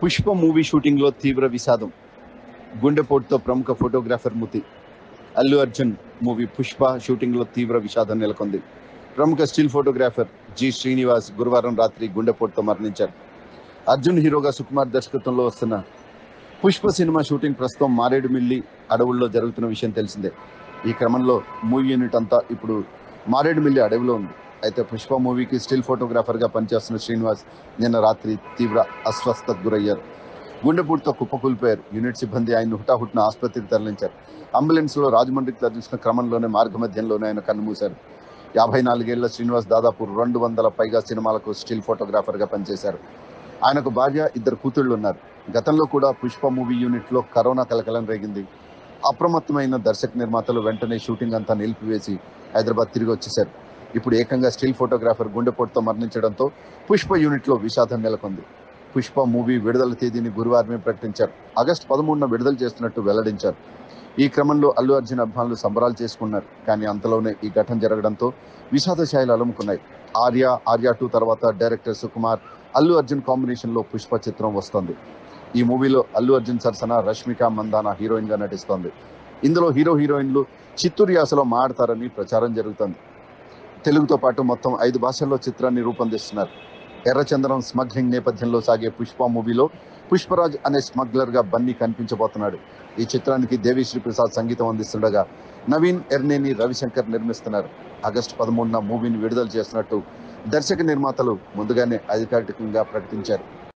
Pushpa movie షూటింగ్లో తీవ్ర విషాదం గుండెపోటుతో ప్రముఖ ఫోటోగ్రాఫర్ మృతి అల్లు అర్జున్ మూవీ పుష్ప షూటింగ్లో తీవ్ర విషాదం నెలకొంది ప్రముఖ స్టిల్ ఫోటోగ్రాఫర్ జి శ్రీనివాస్ గురువారం రాత్రి గుండెపోటుతో మరణించారు అర్జున్ హీరోగా సుకుమార్ దర్శకత్వంలో వస్తున్న పుష్ప సినిమా షూటింగ్ ప్రస్తుతం మారేడుమిల్లి అడవుల్లో జరుగుతున్న విషయం తెలిసిందే ఈ క్రమంలో మూవీ యూనిట్ అంతా ఇప్పుడు మారేడుమిల్లి అడవిలో ఉంది అయితే పుష్ప మూవీకి స్టిల్ ఫోటోగ్రాఫర్గా పనిచేస్తున్న శ్రీనివాస్ నిన్న రాత్రి తీవ్ర అస్వస్థతకు గురయ్యారు గుండెపూడితో కుప్పకూలిపోయారు యూనిట్ సిబ్బంది ఆయన హుటాహుటిన ఆసుపత్రికి తరలించారు అంబులెన్స్లో రాజమండ్రికి తరలించిన క్రమంలోనే మార్గ మధ్యంలోనే ఆయన కన్నుమూశారు యాభై నాలుగేళ్ల శ్రీనివాస్ దాదాపు రెండు వందల పైగా సినిమాలకు స్టిల్ ఫోటోగ్రాఫర్గా పనిచేశారు ఆయనకు భార్య ఇద్దరు కూతుళ్ళు ఉన్నారు గతంలో కూడా పుష్ప మూవీ యూనిట్లో కరోనా కలకలం రేగింది అప్రమత్తమైన దర్శక నిర్మాతలు వెంటనే షూటింగ్ అంతా నిలిపివేసి హైదరాబాద్ తిరిగి వచ్చేశారు ఇప్పుడు ఏకంగా స్టిల్ ఫోటోగ్రాఫర్ గుండెపోటుతో మరణించడంతో పుష్ప యూనిట్లో విషాదం నెలకొంది పుష్ప మూవీ విడుదల తేదీని గురువారమే ప్రకటించారు ఆగస్టు పదమూడున విడుదల చేస్తున్నట్టు వెల్లడించారు ఈ క్రమంలో అల్లు అర్జున్ అభిమానులు సంబరాలు చేసుకున్నారు కానీ అంతలోనే ఈ ఘటన జరగడంతో విషాద ఛాయలు అలుముకున్నాయి ఆర్య ఆర్య టూ తర్వాత డైరెక్టర్ సుకుమార్ అల్లు అర్జున్ కాంబినేషన్లో పుష్ప చిత్రం వస్తోంది ఈ మూవీలో అల్లు అర్జున్ సరసన రష్మిక మందాన హీరోయిన్ గా నటిస్తోంది ఇందులో హీరో హీరోయిన్లు చిత్తూరు యాసలో మాడతారని ప్రచారం జరుగుతోంది తెలుగుతో పాటు మొత్తం ఐదు భాషల్లో చిత్రాన్ని రూపొందిస్తున్నారు ఎర్రచందనం స్మగ్లింగ్ నేపథ్యంలో సాగే పుష్ప మూవీలో పుష్పరాజ్ అనే స్మగ్లర్ గా బన్నీ కనిపించబోతున్నాడు ఈ చిత్రానికి దేవిశ్రీ ప్రసాద్ సంగీతం అందిస్తుండగా నవీన్ ఎర్నేని రవిశంకర్ నిర్మిస్తున్నారు ఆగస్టు పదమూడున మూవీని విడుదల చేస్తున్నట్టు దర్శక నిర్మాతలు ముందుగానే అధికారికంగా ప్రకటించారు